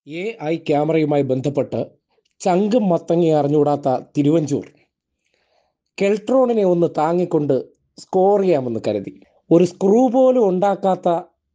A I ക്യാമറയുമായി ബന്ധപ്പെട്ട് ചങ്കും മത്തങ്ങി അറിഞ്ഞുകൂടാത്ത തിരുവഞ്ചൂർ കെൽട്രോണിനെ ഒന്ന് താങ്ങിക്കൊണ്ട് സ്കോർ ചെയ്യാമെന്ന് കരുതി ഒരു സ്ക്രൂ പോലും ഉണ്ടാക്കാത്ത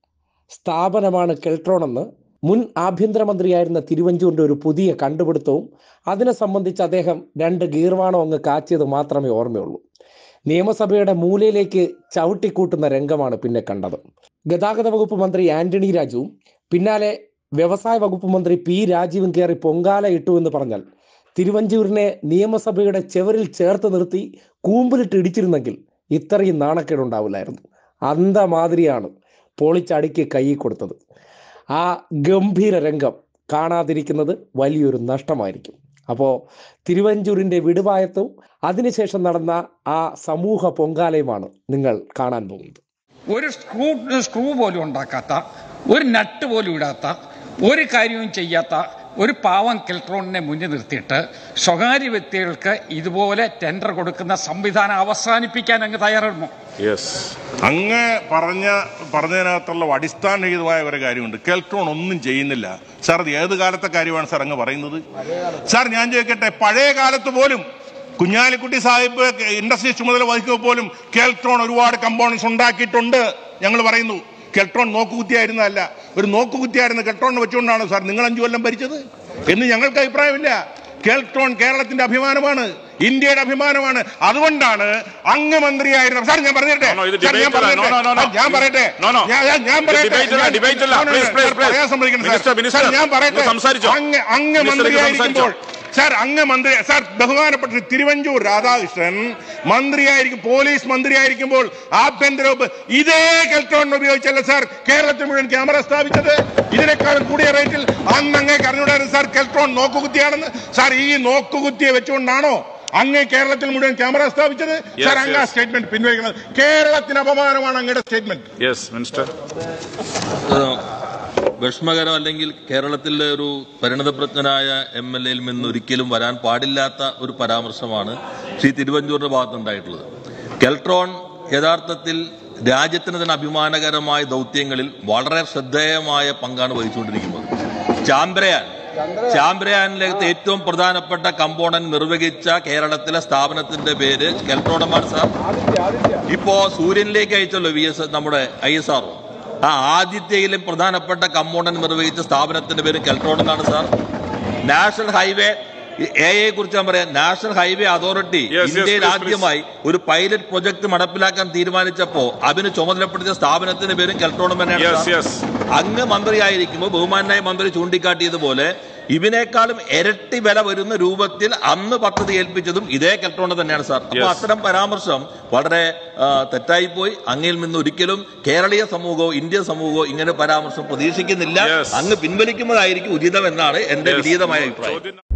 സ്ഥാപനമാണ് കെൽട്രോൺ എന്ന് മുൻ ആഭ്യന്തരമന്ത്രിയായിരുന്ന തിരുവഞ്ചൂരിൻ്റെ ഒരു പുതിയ കണ്ടുപിടുത്തവും അതിനെ സംബന്ധിച്ച് അദ്ദേഹം രണ്ട് ഗീർവാണം അങ്ങ് കാച്ചിയത് മാത്രമേ ഓർമ്മയുള്ളൂ നിയമസഭയുടെ മൂലയിലേക്ക് ചവിട്ടിക്കൂട്ടുന്ന രംഗമാണ് പിന്നെ കണ്ടത് ഗതാഗത വകുപ്പ് മന്ത്രി ആന്റണി രാജുവും പിന്നാലെ വ്യവസായ വകുപ്പ് മന്ത്രി പി രാജീവും കയറി പൊങ്കാല ഇട്ടു എന്ന് പറഞ്ഞാൽ തിരുവഞ്ചൂരിനെ നിയമസഭയുടെ ചെവരിൽ ചേർത്ത് നിർത്തി കൂമ്പിലിട്ട് ഇടിച്ചിരുന്നെങ്കിൽ ഇത്രയും നാണക്കേടുണ്ടാവില്ലായിരുന്നു അന്ത മാതിരിയാണ് പൊളിച്ചടുക്കി കൈ കൊടുത്തത് ആ ഗംഭീര രംഗം കാണാതിരിക്കുന്നത് വലിയൊരു നഷ്ടമായിരിക്കും അപ്പോൾ തിരുവഞ്ചൂരിൻ്റെ വിടുവായത്തവും അതിനുശേഷം നടന്ന ആ സമൂഹ പൊങ്കാലയുമാണ് നിങ്ങൾ കാണാൻ പോകുന്നത് ഒരു സ്ക്രൂ സ്ക്രൂ പോലും ഉണ്ടാക്കാത്ത ഒരു നട്ട് പോലും ഇടാത്ത ഒരു കാര്യവും ചെയ്യാത്ത ഒരു പാവം കെൽട്രോണിനെ മുന്നിൽ നിർത്തിയിട്ട് സ്വകാര്യ വ്യക്തികൾക്ക് ഇതുപോലെ ടെൻഡർ കൊടുക്കുന്ന സംവിധാനം അവസാനിപ്പിക്കാൻ അങ്ങ് തയ്യാറാണോ യെസ് അങ്ങ് പറഞ്ഞ പറഞ്ഞതിനകത്തുള്ള അടിസ്ഥാനരഹിതമായ ഒരു കാര്യമുണ്ട് കെൽട്രോൺ ഒന്നും ചെയ്യുന്നില്ല സാർ അത് ഏത് കാലത്തെ കാര്യമാണ് സാർ അങ്ങ് പറയുന്നത് സാർ ഞാൻ ചോദിക്കട്ടെ പഴയ കാലത്ത് പോലും കുഞ്ഞാലിക്കുട്ടി സാഹിബ് ഇൻഡസ്ട്രി ചുമതല വഹിക്കുമ്പോൾ പോലും കെൽട്രോൺ ഒരുപാട് കമ്പോണൻസ് ഉണ്ടാക്കിയിട്ടുണ്ട് ഞങ്ങൾ പറയുന്നു കെൽട്രോൺ നോക്കുകുത്തിയായിരുന്നല്ല ഒരു നോക്കുകുത്തിയായിരുന്ന കെൽട്രോൺ വെച്ചുകൊണ്ടാണ് സാർ നിങ്ങൾ അഞ്ചു കൊല്ലം ഭരിച്ചത് എന്ന് ഞങ്ങൾക്ക് അഭിപ്രായമില്ല കെൽട്രോൺ കേരളത്തിന്റെ അഭിമാനമാണ് ഇന്ത്യയുടെ അഭിമാനമാണ് അതുകൊണ്ടാണ് അങ്ങ് മന്ത്രിയായിരുന്ന സാർ ഞാൻ പറഞ്ഞിട്ടെ No, no, ഇത് സാർ, ഞാൻ debate അല്ല. പറയട്ടെ. No, no, no, no. ഞാൻ പറയട്ടെ No, no. ഞാൻ- ഞാൻ- ഞാൻ ഇത് പറയട്ടെ debate അല്ല, ഞാൻ- debate അല്ല. No, no, no, Please, please, sir, please. പറയാൻ സമ്മതിക്കണം സാർ. Minister, minister. സാർ, ഞാൻ പറയട്ടെ ഒന്ന് സംസാരിച്ചോ. അങ്ങ് അങ്ങ് Minister, മന്ത്രിയായിരിക്കുമ്പോൾ സംസാരിച്ചോ. സാർ അങ്ങ് മന്ത്രി സാർ ബഹുമാനപ്പെട്ട ശ്രീ തിരുവഞ്ചൂർ രാധാകൃഷ്ണൻ മന്ത്രിയായിരിക്കും പോലീസ് മന്ത്രിയായിരിക്കുമ്പോൾ ആഭ്യന്തര വകുപ്പ് ഇതേ കെൽട്രോൺ ഉപയോഗിച്ചല്ല സാർ കേരളത്തിൽ മുഴുവൻ ക്യാമറ സ്ഥാപിച്ചത് ഇതിനേക്കാളും കൂടിയ റേറ്റിൽ അന്ന് അങ്ങേക്ക് അറിഞ്ഞൂടായിരുന്നു സാർ കെൽട്രോൺ നോക്കുകുത്തിയാണെന്ന് സാർ ഈ നോക്കുകുത്തിയെ വെച്ചുകൊണ്ടാണോ അങ്ങ് കേരളത്തിൽ മുഴുവൻ ക്യാമറ സ്ഥാപിച്ചത് Yes, സാർ അങ്ങ് ആ yes. സ്റ്റേറ്റ്മെന്റ് പിൻവലിക്കുന്നത് കേരളത്തിന് അപമാനമാണ് അങ്ങയുടെ സ്റ്റേറ്റ്മെന്റ് യെസ് മിനിസ്റ്റർ ഏഹ് വിഷമകരം അല്ലെങ്കിൽ കേരളത്തിലെ ഒരു പരിണതപ്രജ്ഞനായ എം എൽ എയിൽ നിന്ന് ഒരിക്കലും വരാൻ പാടില്ലാത്ത ഒരു പരാമർശമാണ് ശ്രീ തിരുവഞ്ചൂരിന്റെ ഭാഗത്തുണ്ടായിട്ടുള്ളത് കെൽട്രോൺ യഥാർത്ഥത്തിൽ രാജ്യത്തിന് തന്നെ അഭിമാനകരമായ ദൗത്യങ്ങളിൽ വളരെ ശ്രദ്ധേയമായ പങ്കാണ് വഹിച്ചുകൊണ്ടിരിക്കുന്നത് ചാന്ദ്രയാൻ ചാന്ദ്രയാനിലേക്ക് ഏറ്റവും പ്രധാനപ്പെട്ട കമ്പോണന്റ് നിർവഹിച്ച കേരളത്തിലെ സ്ഥാപനത്തിന്റെ പേര് കെൽട്രോണമാണ് സാർ ഇപ്പോ സൂര്യനിലേക്ക് അയച്ചല്ലോ വി എസ് നമ്മുടെ ഐ എസ് ആർ ആ ആദ്യത്തെയിലും പ്രധാനപ്പെട്ട കമ്പോണന്റ് നിർവഹിച്ച സ്ഥാപനത്തിന്റെ പേര് കെൽട്രോൺ എന്നാണ് സാർ നാഷണൽ ഹൈവേ എ ഐയെ കുറിച്ച് ഞാൻ പറയാം national highway authority Yes, yes, ഇന്ത്യയിൽ please, ആദ്യമായി ഒരു പൈലറ്റ് പ്രൊജക്ട് നടപ്പിലാക്കാൻ തീരുമാനിച്ചപ്പോ അതിന് ചുമതലപ്പെടുത്തിയ സ്ഥാപനത്തിന്റെ പേരും കെൽട്രോണും തന്നെയാണ് Yes, സാർ. yes. അങ്ങ് മന്ത്രിയായിരിക്കുമ്പോൾ ബഹുമാനായ മന്ത്രി ചൂണ്ടിക്കാട്ടിയതുപോലെ ഇതിനേക്കാളും ഇരട്ടി വില വരുന്ന രൂപത്തിൽ അന്ന് പദ്ധതി ഏൽപ്പിച്ചതും ഇതേ കെൽട്രോണ് തന്നെയാണ് സാർ അപ്പൊ Yes. അത്തരം പരാമർശം വളരെ ആ, തെറ്റായിപ്പോയി അങ്ങയിൽ നിന്ന് ഒരിക്കലും കേരളീയ സമൂഹമോ ഇന്ത്യൻ സമൂഹമോ ഇങ്ങനെ പരാമർശം പ്രതീക്ഷിക്കുന്നില്ല Yes. അങ്ങ് പിൻവലിക്കുന്നതായിരിക്കും ഉചിതം എന്നാണ് എന്റെ Yes. വിനീതമായ അഭിപ്രായം ചോദ്യം